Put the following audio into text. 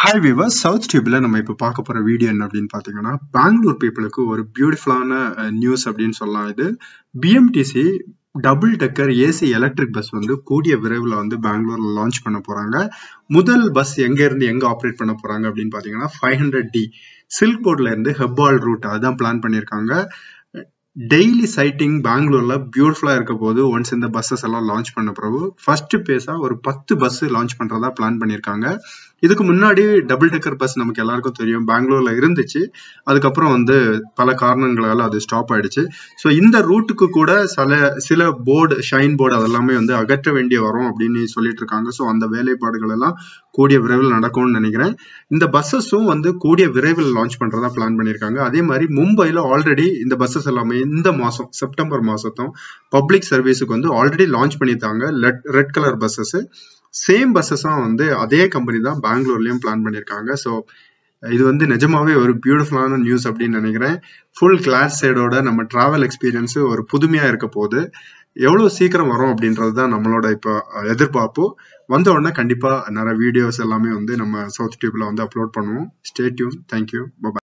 hi viewer south டியூப்ல நம்ம இப்போ பார்க்க போற வீடியோ என்ன அப்படின்னு பார்த்தீங்கன்னா பெங்களூர் பீப்புளுக்கு ஒரு பியூட்டிஃபுல்லான நியூஸ் அப்படின்னு சொல்லலாம் இது BMTC double decker AC electric bus வந்து கூடிய விரைவில் வந்து பெங்களூர்ல லான்ச் பண்ண போறாங்க முதல் பஸ் எங்க இருந்து எங்க ஆப்ரேட் பண்ண போறாங்க அப்படின்னு பார்த்தீங்கன்னா ஃபைவ் ஹண்ட்ரட் டி சில்க் போர்ட்ல இருந்து ஹெப்பால் ரூட் அதான் பிளான் பண்ணியிருக்காங்க டெய்லி சைட்டிங் பெங்களூர்ல பியூட்டிஃபுல்லா இருக்க போது ஒன்ஸ் இந்த பஸ்ஸஸ் எல்லாம் லான்ச் பண்ண பிறகு ஃபர்ஸ்ட் பேஸா ஒரு பத்து பஸ் லான்ச் பண்றதா பிளான் பண்ணியிருக்காங்க இதுக்கு முன்னாடி டபுள் டெக்கர் பஸ் நமக்கு எல்லாருக்கும் தெரியும் பெங்களூர்ல இருந்துச்சு அதுக்கப்புறம் வந்து பல காரணங்களால அது ஸ்டாப் ஆயிடுச்சு ஸோ இந்த ரூட்டுக்கு கூட சில சில போர்டு ஷைன் போர்டு அதெல்லாமே வந்து அகற்ற வேண்டிய வரும் அப்படின்னு சொல்லிட்டு இருக்காங்க ஸோ அந்த வேலைப்பாடுகள் எல்லாம் கூடிய விரைவில் நடக்கும்னு நினைக்கிறேன் இந்த பஸ்ஸஸும் வந்து கூடிய விரைவில் லான்ச் பண்றதா பிளான் பண்ணியிருக்காங்க அதே மாதிரி மும்பைல ஆல்ரெடி இந்த பஸ்ஸஸ் எல்லாமே இந்த மாசம் செப்டம்பர் மாசத்தும் பப்ளிக் சர்வீஸுக்கு வந்து ஆல்ரெடி லான்ச் பண்ணியிருக்காங்க ரெட் கலர் பஸ்ஸஸ் சேம் பஸ்ஸஸும் வந்து அதே கம்பெனி தான் பெங்களூர்லயும் பிளான் பண்ணியிருக்காங்க ஸோ இது வந்து நிஜமாவே ஒரு பியூட்டிஃபுல்லான நியூஸ் அப்படின்னு நினைக்கிறேன் ஃபுல் கிளாஸ் சைடோட நம்ம டிராவல் எக்ஸ்பீரியன்ஸ் ஒரு புதுமையா இருக்க போகுது எவ்வளவு சீக்கிரம் வரும் அப்படின்றது தான் நம்மளோட இப்போ எதிர்பார்ப்பு வந்த உடனே கண்டிப்பா நிறைய வீடியோஸ் எல்லாமே வந்து நம்ம சவுத் டியூப்ல வந்து அப்லோட் பண்ணுவோம் ஸ்டே டியூன் தேங்க்யூ பாய்